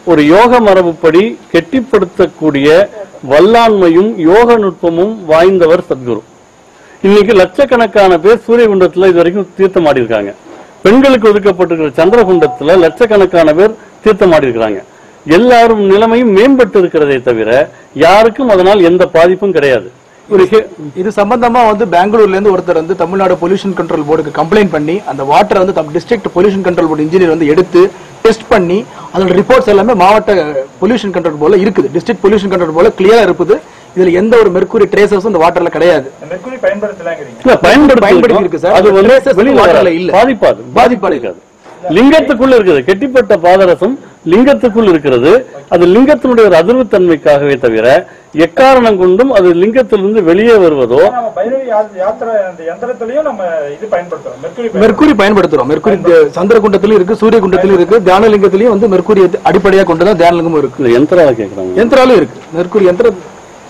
ஒரு யோக மரபுப்படி கெட்டிப்படுத்தக்கூடிய வல்லாண்மையும் யோக நுட்பமும் வாய்ந்தவர் சத்குரு இன்னைக்கு லட்சக்கணக்கான பேர் சூரியகுண்டத்துல இது வரைக்கும் தீர்த்தமாடி இருக்காங்க பெண்களுக்கு ஒதுக்கப்பட்டிருக்கிற சந்திரகுண்டத்துல லட்சக்கணக்கான பேர் தீர்த்தமாடி இருக்காங்க எல்லாரும் நிலைமையும் மேம்பட்டு இருக்கிறதே தவிர யாருக்கும் அதனால் எந்த பாதிப்பும் கிடையாது ஒரு ஹே- இது சம்பந்தமா வந்து பெங்களூர்ல இருந்து ஒருத்தர் வந்து தமிழ்நாடு பொல்யூஷன் கண்ட்ரோல் போர்டுக்கு கம்ப்ளைண்ட் பண்ணி அந்த வாட்டரை வந்து தம் district pollution control board engineer வந்து எடுத்து டெஸ்ட் பண்ணி அதோட ரிப்போர்ட்ஸ் எல்லாமே மாவட்ட பொல்யூஷன் கண்ட்ரோல் போர்டுல இருக்குது டிஸ்ட்ரிக்ட் பொல்யூஷன் கண்ட்ரோல் போர்டுல கிளியரா இருக்குது இதுல எந்த ஒரு மெர்க்குரி ட்ரேசஸ் இந்த வாட்டர்ல கிடையாது மெர்க்குரி பயன்படுத்தலாங்கிறீங்க இல்ல, பயன்படுத்தி பயன்படுத்தி இருக்கு சார். அது வந்து traces வெளியில waterல வராது. இல்ல. பாதிப்பாது பாதிப்பாது. இருக்காது லிங்கத்துக்குள்ள இருக்குது கெட்டிப்பட்ட பாதரசம் லிங்கத்துக்குள் இருக்கிறது அது லிங்கத்தினுடைய ஒரு அதிர்வுத்தன்மைக்காகவே தவிர எக்காரணம் கொண்டும் அது லிங்கத்திலிருந்து வெளியே வருவதோ நம்ம பைரவி யா- யாத்திரை அந்த யந்திரத்திலையும் நம்ம இது பயன்படுத்துறோம் மெர்க்குரி மெர்க்குரி பயன்படுத்துறோம் மெர்க்குரி இந்த சந்திரகுண்டத்திலும் இருக்கு சூரியகுண்டத்திலும் இருக்கு தியானலிங்கத்திலயும் வந்து மெர்க்குரி அடிப்படையா கொண்டுதான் தியானலிங்கமும் இருக்கு இந்த யந்திராவை கேக்குறாங்க யந்திராலும் இருக்கு மெர்க்குரி யந்திரம்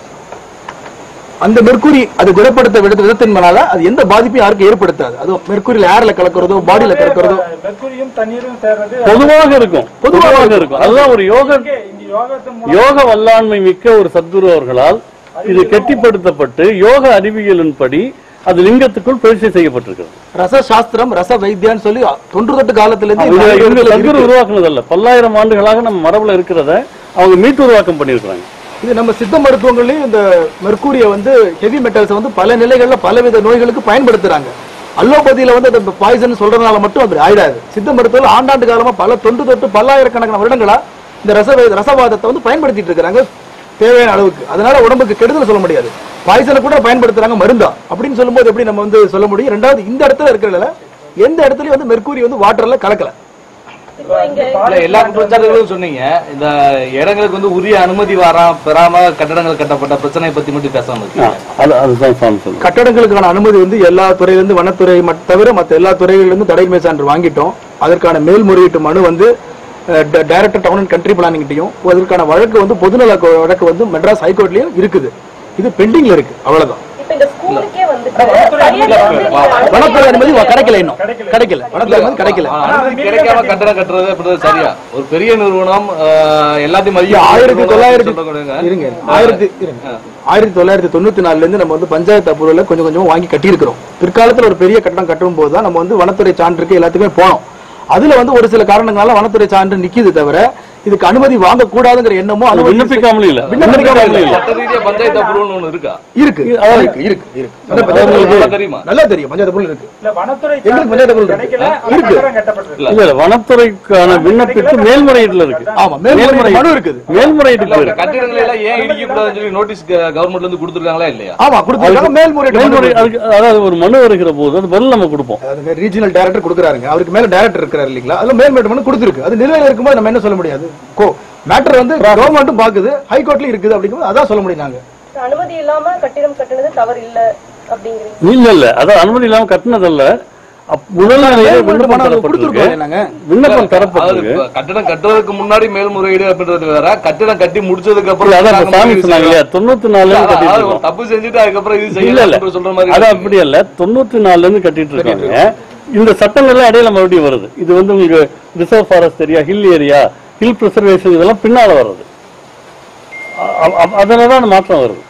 அந்த மெர்க்குரி அது குணப்படுத்த விட விதத்தினால அது எந்த பாதிப்பையும் யாருக்கும் ஏற்படுத்தாது அது மெர்க்குரியில ஏர்ல கலக்கிறதோ பாடியில கலக்கிறதோ மெர்க்குரியும் தண்ணீரும் சேர்றது பொதுவாக இருக்கும் பொதுவாக இருக்கும் அதுதான் ஒரு யோக இங்கே இங்க யோகத்தின் மூலம் யோக வல்லாண்மை மிக்க ஒரு சத்குரு அவர்களால் இது கெட்டிப்படுத்தப்பட்டு யோக அறிவியலின்படி அது லிங்கத்துக்குள் பரிசை செய்யப்பட்டிருக்கிறது ரச சாஸ்திரம் ரச வைத்தியான்னு சொல்லி தொன்று தொட்டு காலத்துல இருந்து இது இந்த இவங்க அறிவியல்ல சத்குரு இருக்கு. உருவாக்குனதல்ல பல்லாயிரம் ஆண்டுகளாக நம்ம மரபுல இருக்கிறத அவங்க மீட்டு உருவாக்கம் பண்ணியிருக்கிறாங்க இது நம்ம சித்த மருத்துவங்களையும் இந்த மெர்க்கூரிய வந்து ஹெவி மெட்டல்ஸ் வந்து பல நிலைகள்ல பலவித நோய்களுக்கு பயன்படுத்துறாங்க அலோபதியில வந்து அந்த பாய்சன் சொல்றதுனால மட்டும் அப்படி ஆயிடாது சித்த மருத்துவத்தில் ஆண்டாண்டு காலமா பல தொண்டு தொட்டு பல்லாயிரக்கணக்கான வருடங்களா இந்த ரச ரசவாதத்தை வந்து பயன்படுத்திட்டு இருக்கிறாங்க தேவையான அளவுக்கு அதனால உடம்புக்கு கெடுதல் சொல்ல முடியாது பாய்சனை கூட பயன்படுத்துறாங்க மருந்தா அப்படின்னு சொல்லும்போது எப்படி நம்ம வந்து சொல்ல முடியும் ரெண்டாவது இந்த இடத்துல இருக்கிறதுல எந்த இடத்துலயும் வந்து மெர்க்கூரி வந்து வாட்டர்ல கலக்கல இப்போ இங்க இல்ல, எல்லா குற்றச்சாட்டுகளும் சொன்னீங்க இந்த இடங்களுக்கு வந்து உரிய அனுமதி வரா பெறாம கட்டடங்கள் கட்டப்பட்ட பிரச்சனை பத்தி மட்டும் பேசாம ஆ, இருக்கீங்க அது அதுதான் சாமி சொல்லுங்க கட்டடங்களுக்கான அனுமதி வந்து எல்லா துறையில இருந்து வனத்துறை மட்- தவிர மற்ற எல்லா துறைகளில இருந்து தடைமை சான்று வாங்கிட்டோம் அதற்கான மேல்முறையீட்டு மனு வந்து director town and country planning கிட்டயும் அதற்கான வழக்கு வந்து பொதுநல கொ- வழக்கு வந்து மெட்ராஸ் ஹைகோர்ட்லயும் இருக்குது இது பெண்டிங்ல இருக்கு அவ்வளவுதான் இப்ப இந்த ஸ்கூலுக்கே வந்துட்டு வனத்துறை பையனை வந்து நீங்க அனுமதி வனத்துறை அனுமதி வ- கிடைக்கல இன்னும் கிடைக்கல. கிடைக்கல வனத்துறை அனுமதி கிடைக்கல ஆனா, அனுமதி கிடைக்காம கட்டடம் கட்டுறது அப்படின்றது சரியா ஒரு பெரிய நிறுவனம் ஆஹ், எல்லாத்தையும் மதிய ஆயிரத்தி தொள்ளாயிரத்தி சொல்றவங்க இருங்க ஆயிரத்தி இருங்க. ஆயிரத்தி தொள்ளாயிரத்தி தொண்ணூத்தி நாலுல இருந்து நம்ம வந்து பஞ்சாயத்து அப்ரூவல கொஞ்சம் கொஞ்சமா வாங்கி கட்டியிருக்கிறோம் பிற்காலத்துல ஒரு பெரிய கட்டடம் கட்டும் போது தான் நம்ம வந்து வனத்துறை சான்றுக்கு எல்லாத்துக்குமே போனோம் அதுல வந்து ஒரு சில காரணங்களால வனத்துறை சான்று நிக்குது தவிர இதுக்கு அனுமதி வாங்க கூடாதுங்கிற எண்ணமோ அது அனுமதி விண்ணப்பிக்காமலே இல்ல விண்ணப்பிக்காமலே இல்ல. சட்ட ரீதியா பஞ்சாயத்து அப்ரூவல் ஒண்ணு இருக்கா இருக்கு அதாவது- இருக்கு இருக்கு இருக்கு உங்களுக்கு நல்லா தெரியுமா நல்லா தெரியும் பஞ்சாயத்து அப்ரூவல் இருக்கு இல்ல வனத்துறை எங்களுக்கு பஞ்சாயத்து அப்ரூவல் இருக்கு. கிடைக்கல ஆனா இருக்கு. கட்டடம் கட்டப்பட்டிருக்கு இல்ல இல்ல வனத்துறைக்கான விண்ணப்பித்து மேல்முறையீட்டுல இருக்கு ஆமா மேல்முறை மனு இருக்குது மேல்முறையீட்டுக்கு இல்ல, இருக்கு கட்டிடங்களை எல்லாம் ஏன் இடிக்க கூடாதுன்னு சொல்லி நோட்டீஸ் கவர்மெண்ட்ல இருந்து கொடுத்துருக்காங்களா இல்லையா ஆமா கொடுத்துருக்காங்க மேல்முறை மேல்முறை அதுக்கு அதாவது ஒரு மனு வருகிற போது அது பதில் நம்ம கொடுப்போம் அதாவது ரீஜனல் டைரக்டர் கொடுக்குறாருங்க அவருக்கு மேல டைரக்டர் இருக்காரு இல்லீங்களா அதுல மேல்முறை மனு கொடுத்துருக்கு அது நிலையில இருக்கும்போது நம்ம என்ன சொல்ல முடியாது கோ மேட்டர் வந்து கவர்மெண்ட்டும் பாக்குது ஹைகோர்ட்லயும் இருக்குது அப்படிங்கும்போது அதான் சொல்ல முடியும் நாங்க அனுமதி இல்லாம கட்டிடம் கட்டுனது தவறு இல்ல அப்படிங்கிறீங்க இல்ல இல்ல அது அனுமதி இல்லாம கட்டினதல்ல அப்- முதல் நிலையிலே மேல்முறை விண்ணப்பம் மனு தரப்பட்டிருக்கு கொடுத்துருக்கோம் நாங்க விண்ணப்பம் அதாவது தரப்பட்டிருக்கு இப்ப கட்டடம் கட்டுறதுக்கு முன்னாடி மேல்முறையீடு அப்படின்றது வேற கட்டடம் கட்டி முடிச்சதுக்கு அப்புறம் இல்ல, அதான் இப்ப சாமி நாங்க சொன்னாங்க இல்லையா தொண்ணூத்தி நாலுல இருந்து கட்டிட்டு அதாவது ஒரு இருக்கோம் தப்பு செஞ்சுட்டு அதுக்கப்புறம் இது இல்ல இல்ல செய்யல சொல்ற மாதிரி அது இருக்கு. அப்படி அல்ல தொண்ணூத்தி நாலுல இருந்து கட்டிட்டு இருக்காங்க இந்த சட்டங்கள்லாம் இடையில மறுபடியும் வருது இது வந்து உங்களுக்கு reserve forest area hill area hill preservation இதெல்லாம் பின்னால வர்றது அ- அ- அதனாலதான் அந்த மாற்றம் வருது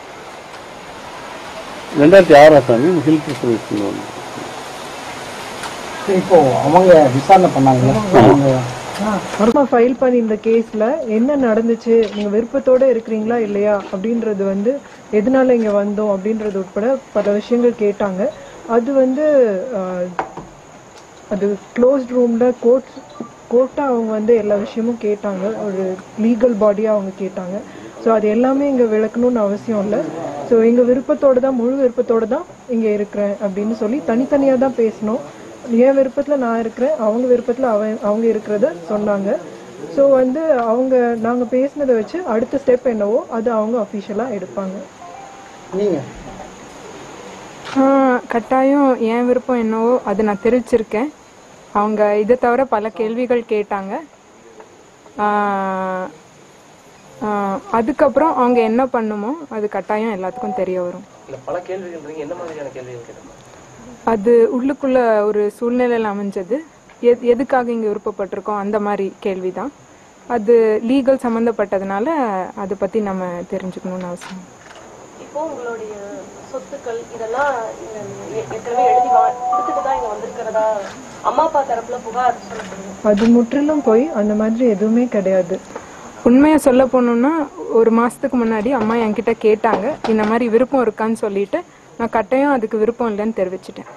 ரெண்டாயிரத்தி ஆறாம் சாமி ஹில் ப்ரிசர்வேஷன் வந்து இப்போ அவங்க விசாரணை பண்ணாங்கல்ல அவங்க நம்ம ஃபைல் பண்ணி இந்த கேஸ்ல என்ன நடந்துச்சு நீங்க விருப்பத்தோட இருக்கிறீங்களா இல்லையா அப்படின்றது வந்து எதனால இங்க வந்தோம் அப்படின்றது உட்பட பல விஷயங்கள் கேட்டாங்க அது வந்து ஆஹ், அது க்ளோஸ்ட் ரூம்ல கோர்ட் கோர்ட்டா அவங்க வந்து எல்லா விஷயமும் கேட்டாங்க ஒரு லீகல் பாடியா அவங்க கேட்டாங்க ஸோ அது எல்லாமே இங்க விளக்கணும்னு அவசியம் இல்லை ஸோ எங்க விருப்பத்தோட தான் முழு விருப்பத்தோட தான் இங்க இருக்கிறேன் அப்படின்னு சொல்லி தனித்தனியா தான் பேசணும் என் விருப்பத்துல நான் இருக்கிறேன் அவங்க விருப்பத்துல அவன் அவங்க இருக்கிறத சொன்னாங்க ஸோ வந்து அவங்க நாங்க பேசினதை வச்சு அடுத்த ஸ்டெப் என்னவோ அது அவங்க அஃபிஷியலா எடுப்பாங்க நீங்க ஆ, கட்டாயம் என் விருப்பம் என்னவோ அதை நான் தெரிவிச்சிருக்கேன் அவங்க இதை தவிர பல கேள்விகள் கேட்டாங்க ஆ, ஆ, அதுக்கப்புறம் அவங்க என்ன பண்ணுமோ அது கட்டாயம் எல்லாத்துக்கும் தெரிய வரும் பல கேள்விகள் என்ன மாதிரியான கேள்விகள் கேட்டோம் அது உள்ளுக்குள்ள ஒரு சூழ்நிலையில் அமைஞ்சது எது எதுக்காக இங்கே விருப்பப்பட்டிருக்கோம் அந்த மாதிரி கேள்விதான் அது லீகல் சம்மந்தப்பட்டதுனால அதை பற்றி நம்ம தெரிஞ்சுக்கணும்னு அவசியம் இப்போ உங்களுடைய சொத்துக்கள் இதெல்லாம் நீங்க ஏ- ஏற்கனவே எழுதி வா கொடுத்துட்டு தான் இங்க வந்திருக்கிறதா அம்மா அப்பா தரப்புல புகார் சொல்லப்படுது அது முற்றிலும் போய் அந்த மாதிரி எதுவுமே கிடையாது உண்மையை சொல்ல போனோம்னா ஒரு மாசத்துக்கு முன்னாடி அம்மா என்கிட்ட கேட்டாங்க இந்த மாதிரி விருப்பம் இருக்கான்னு சொல்லிட்டு நான் கட்டாயம் அதுக்கு விருப்பம் இல்லைன்னு தெரிவிச்சிட்டேன்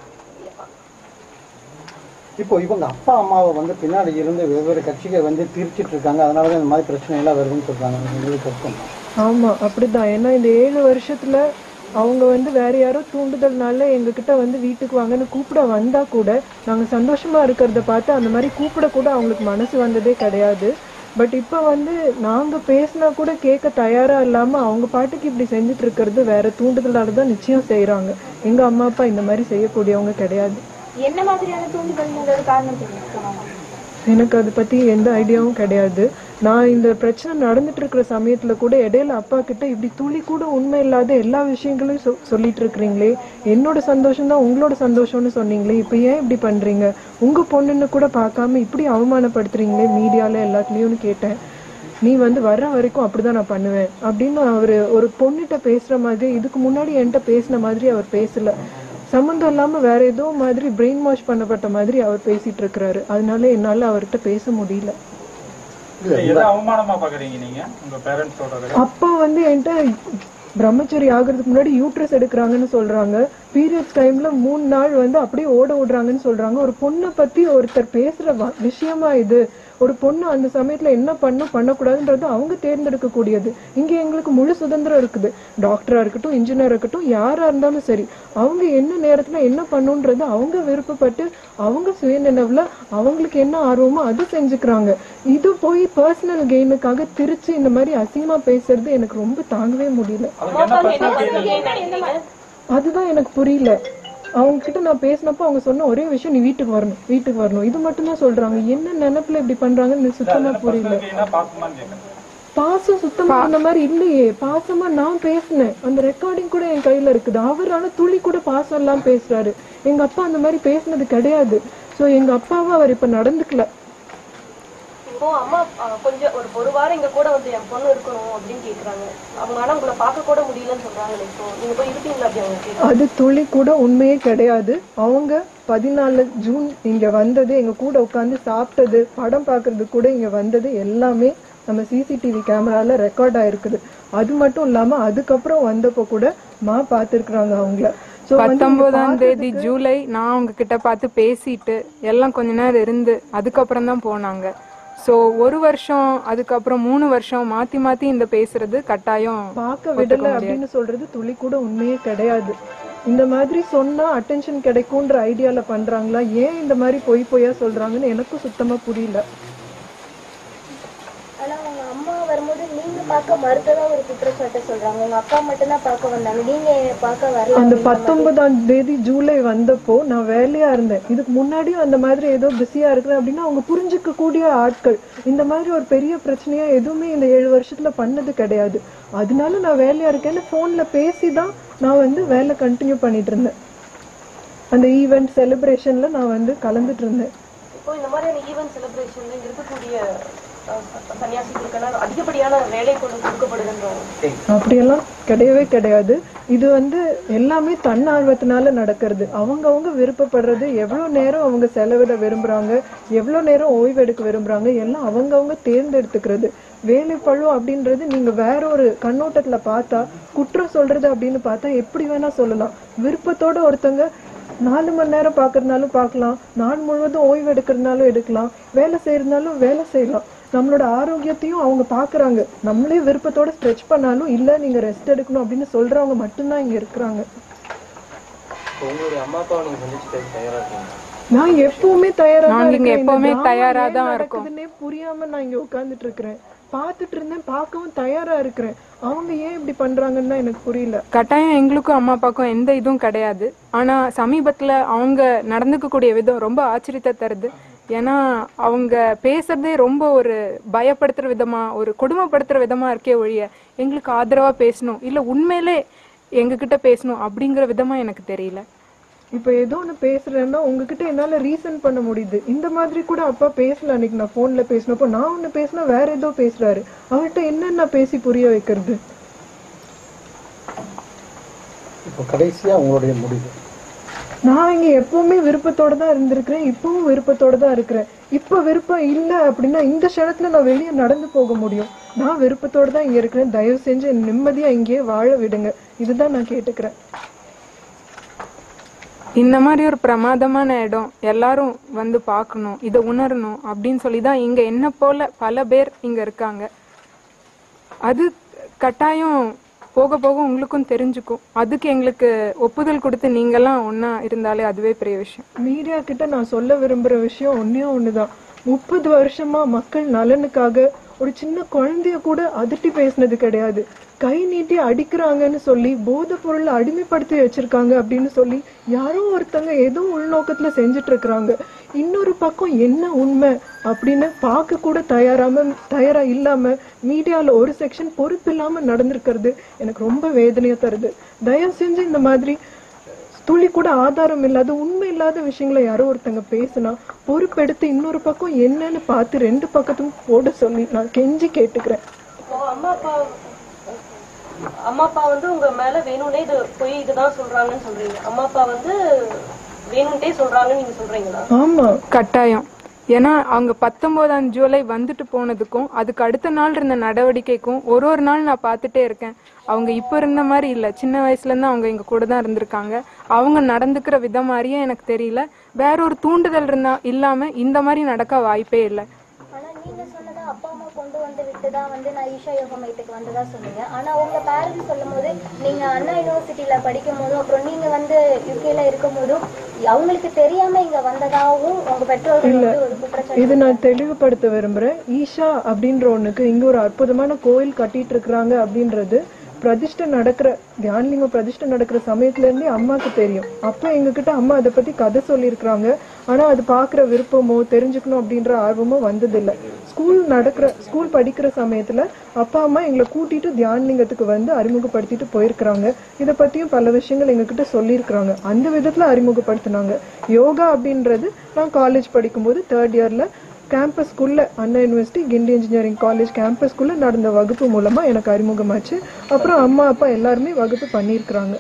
இப்போ இவங்க அப்பா அம்மாவை வந்து பின்னாடி இருந்து வெவ்வேறு கட்சிகள் வந்து திரிச்சிட்டு இருக்காங்க அதனால தான் இந்த மாதிரி பிரச்சனை எல்லாம் வருதுன்னு சொல்றாங்க உங்களுக்கு இருக்கும் ஆமா அப்படிதான் ஏன்னா இந்த ஏழு வருஷத்துல அவங்க வந்து வேற யாரோ தூண்டுதல்னால எங்ககிட்ட வந்து வீட்டுக்கு வாங்கன்னு கூப்பிட வந்தா கூட நாங்க சந்தோஷமா இருக்கிறத பார்த்து அந்த மாதிரி கூப்பிட கூட அவங்களுக்கு மனசு வந்ததே கிடையாது பட் இப்ப வந்து நாங்க பேசினா கூட கேட்க தயாரா இல்லாம அவங்க பாட்டுக்கு இப்படி செஞ்சுட்டு இருக்கிறது வேற தூண்டுதலால தான் நிச்சயம் செய்யறாங்க எங்க அம்மா அப்பா இந்த மாதிரி செய்யக்கூடியவங்க கிடையாது என்ன மாதிரியான தூண்டுதல்ங்கிறது காரணம் தெரியும் எனக்கு அதை பத்தி எந்த ஐடியாவும் கிடையாது நான் இந்த பிரச்சனை நடந்துட்டு இருக்கிற சமயத்துல கூட இடையில அப்பா கிட்ட இப்படி துளி கூட உண்மை இல்லாத எல்லா விஷயங்களையும் சொ- சொல்லிட்டு இருக்கிறீங்களே என்னோட சந்தோஷம் தான் உங்களோட சந்தோஷம்னு சொன்னீங்களே இப்ப ஏன் இப்படி பண்றீங்க உங்க பொண்ணுன்னு கூட பார்க்காம இப்படி அவமானப்படுத்துறீங்களே மீடியால எல்லாத்துலயும்னு கேட்டேன் நீ வந்து வர்ற வரைக்கும் அப்படிதான் நான் பண்ணுவேன் அப்படின்னு அவரு ஒரு பொண்ணுகிட்ட பேசுற மாதிரி இதுக்கு முன்னாடி என்கிட்ட பேசின மாதிரி அவர் பேசல சம்மந்தம் இல்லாம வேற ஏதோ மாதிரி பிரெயின் வாஷ் பண்ணப்பட்ட மாதிரி அவர் பேசிட்டு இருக்கிறாரு அதனால என்னால அவர்கிட்ட பேச முடியல எதை அவமானமா பாக்குறீங்க நீங்க உங்க பேரண்ட்ஸோட அப்பா வந்து என்கிட்ட பிரம்மச்சரி ஆகுறதுக்கு முன்னாடி யூட்ரஸ் எடுக்கிறாங்கன்னு சொல்றாங்க பீரியட்ஸ் டைம்ல மூணு நாள் வந்து அப்படியே ஓட விடுறாங்கன்னு சொல்றாங்க ஒரு பொண்ணை பத்தி ஒருத்தர் பேசுற வ- விஷயமா இது ஒரு பொண்ணு அந்த சமயத்துல என்ன பண்ணும் பண்ணக்கூடாதுன்றது அவங்க தேர்ந்தெடுக்க கூடியது இங்க எங்களுக்கு முழு சுதந்திரம் இருக்குது டாக்டரா இருக்கட்டும் இன்ஜினியர் இருக்கட்டும் யாரா இருந்தாலும் சரி அவங்க என்ன நேரத்துல என்ன பண்ணுன்றது அவங்க விருப்பப்பட்டு அவங்க சுயநினைவுல அவங்களுக்கு என்ன ஆர்வமோ அது செஞ்சுக்கிறாங்க இது போய் பர்சனல் கெயினுக்காக திருச்சி இந்த மாதிரி அசிங்கமா பேசுறது எனக்கு ரொம்ப தாங்கவே முடியல அதுதான் எனக்கு புரியல அவங்க கிட்ட நான் பேசினப்போ அவங்க சொன்ன ஒரே விஷயம் நீ வீட்டுக்கு வரணும் வீட்டுக்கு வரணும் இது மட்டும் தான் சொல்றாங்க என்ன நினைப்புல இப்படி பண்றாங்கன்னு எனக்கு சுத்தமா புரியல என்ன பாசமான்னு கேட்கறேன் பாசம் சுத்தமா அந்த மாதிரி இல்லையே பாசமா நான் பேசினேன் அந்த ரெக்கார்டிங் கூட என் கையில இருக்குது அவர் ஆனா துளி கூட பாசம் எல்லாம் பேசுறாரு எங்க அப்பா அந்த மாதிரி பேசினது கிடையாது சோ எங்க அப்பாவை அவர் இப்ப நடந்துக்கல இப்போ அம்மா ஆ, கொஞ்சம் ஒரு ஒரு வாரம் இங்க கூட வந்து என் பொண்ணு இருக்கணும் அப்படின்னு கேக்குறாங்க அவங்க ஆனா உங்களை பார்க்க கூட முடியலன்னு சொல்றாங்களே இப்போ நீங்க போய் இருப்பீங்களா அப்படி அவங்க கேட்க அது துளி கூட உண்மையே கிடையாது அவங்க பதினாலு ஜூன் இங்க வந்தது எங்க கூட உட்காந்து சாப்பிட்டது படம் பார்க்கிறது கூட இங்க வந்தது எல்லாமே நம்ம சிசிடிவி கேமரால ரெக்கார்ட் ஆயிருக்குது அது மட்டும் இல்லாம அதுக்கப்புறம் வந்தப்போ கூட மா பார்த்திருக்கிறாங்க அவங்கள So வந்து இங்க பத்தொன்பதாம் தேதி ஜூலை நான் அவங்க கிட்ட பார்த்து பேசிட்டு எல்லாம் கொஞ்ச நேரம் இருந்து அதுக்கப்புறம் தான் போனாங்க ஸோ ஒரு வருஷம் அதுக்கப்புறம் மூணு வருஷம் மாத்தி மாத்தி இந்த பேசுறது கட்டாயம் பார்க்க விடல அப்படின்னு சொல்றது துளி கூட உண்மையே கிடையாது இந்த மாதிரி சொன்னா அட்டென்ஷன் கிடைக்கும்ன்ற ஐடியால பண்றாங்களா ஏன் இந்த மாதிரி பொய் பொய்யா சொல்றாங்கன்னு எனக்கும் சுத்தமா புரியல ஆனா உங்க அம்மா வரும்போது நீங்க பார்க்க மறுத்ததா ஒரு குற்றச்சாட்டை சொல்றாங்க உங்க அப்பா மட்டும் தான் பார்க்க வந்தாங்க நீங்க பார்க்க வரல அந்த பத்தொன்பதாம் தேதி ஜூலை வந்தப்போ நான் வேலையா இருந்தேன் இதுக்கு முன்னாடியும் அந்த மாதிரி ஏதோ பிஸியா இருக்கிறேன் அப்படின்னா அவங்க புரிஞ்சுக்க கூடிய ஆட்கள் இந்த மாதிரி ஒரு பெரிய பிரச்சனையா எதுவுமே இந்த ஏழு வருஷத்துல பண்ணது கிடையாது அதனால நான் வேலையா இருக்கேன்னு போன்ல பேசி தான் நான் வந்து வேலை கண்டினியூ பண்ணிட்டு இருந்தேன் அந்த ஈவெண்ட் செலிப்ரேஷன்ல நான் வந்து கலந்துட்டு இருந்தேன் இப்போ இந்த மாதிரியான ஈவென்ட் செலிப்ரேஷன்ல இங்க இருக்கக்கூடிய ஆ, ச- சன்னியாசிகளுக்கெல்லாம் அதிகப்படியான வேலை கொண்டு கொடுக்கப்படுதுன்ற அப்படியெல்லாம் கிடையவே கிடையாது இது வந்து எல்லாமே தன்னார்வத்தினால நடக்கிறது அவங்கவங்க விருப்பப்படுறது எவ்வளவு நேரம் அவங்க செலவிட விரும்புறாங்க எவ்வளவு நேரம் ஓய்வு எடுக்க விரும்புறாங்க எல்லாம் அவங்கவங்க தேர்ந்தெடுத்துக்கிறது வேலை பழு அப்படின்றது நீங்க வேற ஒரு கண்ணோட்டத்துல பார்த்தா குற்றம் சொல்றது அப்படின்னு பார்த்தா எப்படி வேணா சொல்லலாம் விருப்பத்தோட ஒருத்தங்க நாலு மணி நேரம் பார்க்கறதுனாலும் பார்க்கலாம் நாள் முழுவதும் ஓய்வு எடுக்கிறதுனாலும் எடுக்கலாம் வேலை செய்யறதுனாலும் வேலை செய்யலாம் நம்மளோட ஆரோக்கியத்தையும் அவங்க பாக்குறாங்க நம்மளே விருப்பத்தோட ஸ்ட்ரெச் பண்ணாலும் இல்ல நீங்க ரெஸ்ட் எடுக்கணும் அப்படின்னு சொல்றவங்க மட்டும்தான் இங்க இருக்கிறாங்க இப்போ உங்களுடைய அம்மா அப்பாவை நீங்க சந்திச்சு பேச தயாரா இருக்கீங்க நான் எப்பவுமே தயாரா தான் நாங்க இங்க இருக்கேன். இந்த எப்பவுமே drama தயாரா ஏன் தான் இருக்கோம். நடக்குதுன்னே புரியாம நான் இங்க உட்கார்ந்துட்டு இருக்கிறேன் பார்த்துட்டு இருந்தேன் பார்க்கவும் தயாரா இருக்கிறேன் அவங்க ஏன் இப்படி பண்றாங்கன்னு தான் எனக்கு புரியல கட்டாயம் எங்களுக்கும் அம்மா அப்பாவுக்கும் எந்த இதுவும் கிடையாது ஆனா சமீபத்துல அவங்க நடந்துக்கக்கூடிய விதம் ரொம்ப ஆச்சரியத்தை தருது ஏன்னா அவங்க பேசுறதே ரொம்ப ஒரு பயப்படுத்துற விதமா ஒரு கொடுமைப்படுத்துற விதமா இருக்கே ஒழிய எங்களுக்கு ஆதரவா பேசணும் இல்ல உண்மையிலே எங்ககிட்ட பேசணும் அப்படிங்கிற விதமா எனக்கு தெரியல இப்ப ஏதோ ஒண்ணு பேசுறேன்னா உங்ககிட்ட என்னால ரீசன் பண்ண முடியுது இந்த மாதிரி கூட அப்பா பேசல அன்னைக்கு நான் போன்ல பேசினப்போ நான் ஒண்ணு பேசினா வேற ஏதோ பேசுறாரு அவர்கிட்ட என்னென்ன பேசி புரிய வைக்கிறது இப்போ கடைசியா உங்களுடைய முடிவு நான் இங்க எப்பவுமே விருப்பத்தோட தான் இருந்திருக்கிறேன் இப்பவும் விருப்பத்தோட தான் இருக்கிறேன் இப்ப விருப்பம் இல்ல அப்படின்னா இந்த க்ஷணத்துல நான் வெளியே நடந்து போக முடியும் நான் விருப்பத்தோட தான் இங்க இருக்கிறேன் தயவு செஞ்சு என்னை நிம்மதியா இங்கேயே வாழ விடுங்க இதுதான் நான் கேட்டுக்கிறேன் இந்த மாதிரி ஒரு பிரமாதமான இடம் எல்லாரும் வந்து பார்க்கணும் இதை உணரணும் அப்படின்னு சொல்லி தான் இங்க என்ன போல பல பேர் இங்க இருக்காங்க அது கட்டாயம் போக போக உங்களுக்கும் தெரிஞ்சுக்கும் அதுக்கு எங்களுக்கு ஒப்புதல் கொடுத்து நீங்கெல்லாம் ஒண்ணா இருந்தாலே அதுவே பெரிய விஷயம் மீடியா கிட்ட நான் சொல்ல விரும்புற விஷயம் ஒன்னே ஒண்ணுதான் முப்பது வருஷமா மக்கள் நலனுக்காக ஒரு சின்ன குழந்தைய கூட அதட்டி பேசினது கிடையாது கை நீட்டி அடிக்கிறாங்கன்னு சொல்லி போதை பொருளை அடிமைப்படுத்தி வச்சிருக்காங்க அப்படின்னு சொல்லி யாரோ ஒருத்தங்க ஏதோ உள்நோக்கத்துல செஞ்சுட்டு இருக்கிறாங்க இன்னொரு பக்கம் என்ன உண்மை அப்படின்னு பார்க்க கூட தயாராம தயாரா இல்லாம மீடியால ஒரு செக்ஷன் பொறுப்பு இல்லாம நடந்திருக்கிறது எனக்கு ரொம்ப வேதனையா தருது தயவு செஞ்சு இந்த மாதிரி துளி கூட ஆதாரம் இல்லாத உண்மை இல்லாத விஷயங்களை யாரோ ஒருத்தங்க பேசினா பொறுப்பெடுத்து இன்னொரு பக்கம் என்னன்னு பார்த்து ரெண்டு பக்கத்தும் போட சொல்லி நான் கெஞ்சி கேட்டுக்கிறேன் இப்போ அம்மா அப்பா அம்மா அப்பா வந்து உங்க மேல வேணும்னே இது போய் இதுதான் சொல்றாங்கன்னு சொல்றீங்க அம்மா அப்பா வந்து வேணும்ட்டே சொல்றாங்கன்னு நீங்க சொல்றீங்களா ஆமா கட்டாயம் ஏன்னா அவங்க பத்தொன்பதாம் ஜூலை வந்துட்டு போனதுக்கும் அதுக்கு அடுத்த நாள் இருந்த நடவடிக்கைக்கும் ஒரு ஒரு நாள் நான் பார்த்துட்டே இருக்கேன் அவங்க இப்போ இருந்த மாதிரி இல்லை சின்ன வயசுல இருந்து அவங்க எங்க கூட தான் இருந்திருக்காங்க அவங்க நடந்துக்கிற விதம் மாதிரியே எனக்கு தெரியல வேற ஒரு தூண்டுதல் இருந்தா இல்லாம இந்த மாதிரி நடக்க வாய்ப்பே இல்லை ஆனா நீங்க சொன்னதா அப்பா அம்மா கொண்டு வந்து விட்டு தான் வந்து நான் ஈஷா யோகா மையத்துக்கு வந்ததா சொன்னீங்க ஆனா உங்க பேரண்ட்ஸ் சொல்லும் போது நீங்க அண்ணா யூனிவர்சிட்டியில படிக்கும் போதும் அப்புறம் நீங்க வந்து யூகேல இருக்கும் போதும் அவங்களுக்கு தெரியாம இங்க வந்ததாகவும் உங்க பெற்றோர்கள் வந்து ஒரு குற்றச்சாட்டு இது நான் தெளிவுபடுத்த விரும்புறேன் ஈஷா அப்படின்ற ஒண்ணுக்கு இங்க ஒரு அற்புதமான கோயில் கட்டிட்டு இருக்கிறாங்க அப்படின்றது பிரதிஷ்டை நடக்கிற தியானலிங்க பிரதிஷ்டை நடக்கிற சமயத்துல இருந்தே அம்மாக்கு தெரியும் அப்ப எங்ககிட்ட அம்மா அதை பத்தி கதை சொல்லியிருக்கிறாங்க ஆனா அது பாக்குற விருப்பமோ தெரிஞ்சுக்கணும் அப்படின்ற ஆர்வமோ வந்ததில்லை ஸ்கூல் நடக்கிற ஸ்கூல் படிக்கிற சமயத்துல அப்பா அம்மா எங்களை கூட்டிட்டு தியானலிங்கத்துக்கு வந்து அறிமுகப்படுத்திட்டு போயிருக்கிறாங்க இதை பத்தியும் பல விஷயங்கள் எங்ககிட்ட சொல்லியிருக்கிறாங்க அந்த விதத்துல அறிமுகப்படுத்தினாங்க யோகா அப்படின்றது நான் காலேஜ் படிக்கும்போது தேர்ட் இயர்ல கேம்பஸ்க்குள்ள Anna university Guindy engineering college கேம்பஸ்க்குள்ள நடந்த வகுப்பு மூலமா எனக்கு அறிமுகமாச்சு அப்புறம் அம்மா அப்பா எல்லாருமே வகுப்பு பண்ணியிருக்கிறாங்க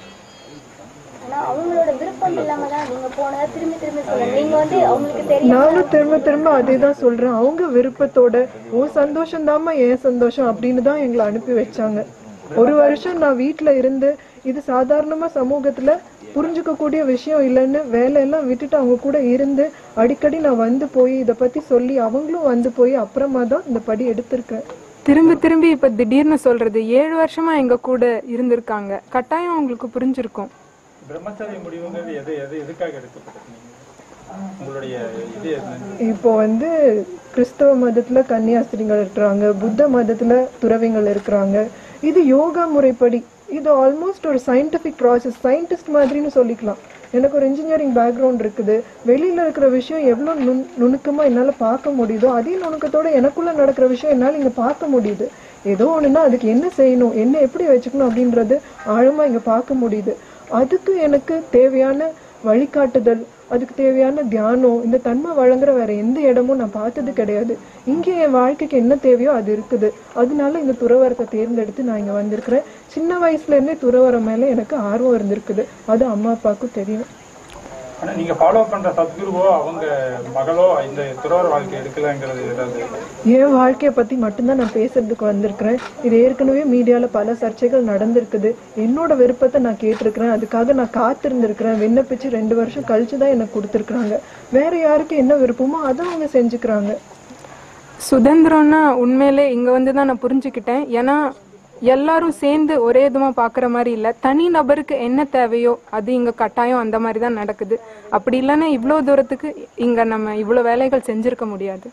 ஆனா அவங்களோட விருப்பம் இல்லாம தான் நீங்க போனதா திரும்பி திரும்பி சொல்லுங்க நீங்க வந்து அவங்களுக்கு தெரியும் நானும் திரும்ப திரும்ப அதே தான் சொல்றேன் அவங்க விருப்பத்தோட உன் சந்தோஷம் தாம்மா என் சந்தோஷம் அப்படின்னு தான் எங்களை அனுப்பி வச்சாங்க ஒரு வருஷம் நான் வீட்ல இருந்து இது சாதாரணமா சமூகத்துல புரிஞ்சுக்க கூடிய விஷயம் இல்லைன்னு வேலையெல்லாம் விட்டுட்டு அவங்க கூட இருந்து அடிக்கடி நான் வந்து போய் இதை பத்தி சொல்லி அவங்களும் வந்து போய் அப்புறமா தான் இந்த படி எடுத்திருக்கேன் திரும்பி திரும்பி இப்ப திடீர்னு சொல்றது ஏழு வருஷமா எங்க கூட இருந்திருக்காங்க கட்டாயம் அவங்களுக்கு புரிஞ்சிருக்கும் பிரம்மச்சரிய முடிவுங்கிறது எது எது எதுக்காக எடுக்கப்பட்டது நீங்க உங்களுடைய இது என்ன இப்போ வந்து கிறிஸ்தவ மதத்துல கன்னியாஸ்திரிகள் இருக்கிறாங்க புத்த மதத்துல துறவிகள் இருக்கிறாங்க இது யோகா முறைப்படி இது ஆல்மோஸ்ட் ஒரு சயின்டிபிக் ப்ராசஸ் சயின்டிஸ்ட் மாதிரின்னு சொல்லிக்கலாம் எனக்கு ஒரு இன்ஜினியரிங் பேக்ரவுண்ட் இருக்குது வெளியில இருக்கிற விஷயம் எவ்வளவு நுண் நுணுக்கமா என்னால பார்க்க முடியுதோ அதே நுணுக்கத்தோட எனக்குள்ள நடக்கிற விஷயம் என்னால இங்க பார்க்க முடியுது ஏதோ ஒண்ணுன்னா அதுக்கு என்ன செய்யணும் என்ன எப்படி வச்சுக்கணும் அப்படின்றது ஆழமா இங்க பார்க்க முடியுது அதுக்கு எனக்கு தேவையான வழிகாட்டுதல் அதுக்கு தேவையான தியானம் இந்த தன்மை வழங்குற வேற எந்த இடமும் நான் பார்த்தது கிடையாது இங்கே என் வாழ்க்கைக்கு என்ன தேவையோ அது இருக்குது அதனால இந்த துறவரத்தை தேர்ந்தெடுத்து நான் இங்க வந்திருக்கிறேன் சின்ன வயசுல இருந்தே துறவரம் மேல எனக்கு ஆர்வம் இருந்திருக்குது அது அம்மா அப்பாவுக்கும் தெரியும் ஆனா நீங்க ஃபாலோ பண்ற சத்குருவோ அவங்க மகளோ இந்த துறவர வாழ்க்கை எடுக்கலங்கிறது ஏதாவது என் வாழ்க்கையை பத்தி மட்டும்தான் நான் பேசுறதுக்கு வந்திருக்கிறேன் இது ஏற்கனவே மீடியால பல சர்ச்சைகள் நடந்திருக்குது என்னோட விருப்பத்தை நான் கேட்டிருக்கிறேன் அதுக்காக நான் காத்திருந்திருக்கிறேன் விண்ணப்பிச்சு ரெண்டு வருஷம் கழிச்சு தான் எனக்கு கொடுத்துருக்குறாங்க வேற யாருக்கு என்ன விருப்பமோ அதை அவங்க செஞ்சுக்கிறாங்க சுதந்திரம்னா உண்மையிலே இங்க வந்து தான் நான் புரிஞ்சுக்கிட்டேன் ஏன்னா எல்லாரும் சேர்ந்து ஒரே விதமா பாக்குற மாதிரி இல்ல தனி நபருக்கு என்ன தேவையோ அது இங்க கட்டாயம் அந்த மாதிரி தான் நடக்குது அப்படி இல்லைன்னா இவ்வளவு தூரத்துக்கு இங்க நம்ம இவ்வளவு வேலைகள் செஞ்சிருக்க முடியாது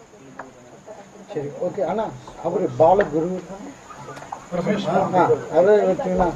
சரி ஓகே ஆனா அவரு பாலகுரு ஆ, அதை வச்சுங்கன்னா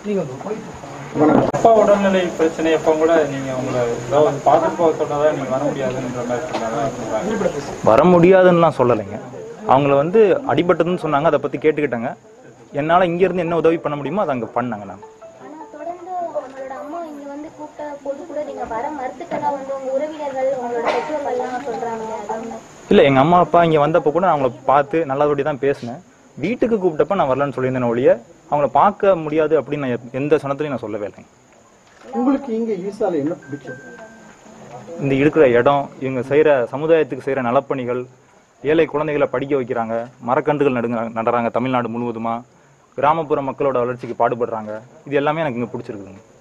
அப்பா உடல்நிலை பிரச்சனை எப்ப கூட நீங்க உங்களை ஏதாவது பார்த்துட்டு போக சொன்னதா நீங்க வர முடியாதுன்ற மாதிரி சொன்னாங்க வர முடியாதுன்னுலாம் சொல்லலைங்க அவங்கள வந்து அடிபட்டதுன்னு சொன்னாங்க அதை பற்றி கேட்டுக்கிட்டாங்க என்னால் இங்கேருந்து என்ன உதவி பண்ண முடியுமோ அதை அங்கே பண்ணாங்க நான் ஆனா தொடர்ந்து உங்களோட அம்மா இங்க வந்து கூப்பிட்ட போது கூட நீங்க நீங்க வர மறுத்துட்டதா வந்து உங்க உறவினர்கள் உங்களோட பெற்றோர்கள் எல்லாம் சொல்றாங்க அதான் இல்லை எங்கள் அம்மா அப்பா இங்கே வந்தப்போ கூட நான் அவங்கள பார்த்து நல்லபடி தான் பேசினேன் வீட்டுக்கு கூப்பிட்டப்ப நான் வரலன்னு சொல்லியிருந்தேன் ஒழிய அவங்கள பார்க்க முடியாது அப்படின்னு நான் எ- எந்த சனத்துலையும் நான் சொல்லவே இல்லைங்க உங்களுக்கு இங்க ஈசால என்ன பிடிச்சது இந்த இருக்கிற இடம் இவங்க செய்கிற சமுதாயத்துக்கு செய்கிற நலப்பணிகள் ஏழை குழந்தைகளை படிக்க வைக்கிறாங்க மரக்கன்றுகள் நடுங்க நடுறாங்க தமிழ்நாடு முழுவதுமா கிராமப்புற மக்களோட வளர்ச்சிக்கு பாடுபடுறாங்க இது எல்லாமே எனக்கு இங்கே பிடிச்சிருக்குங்க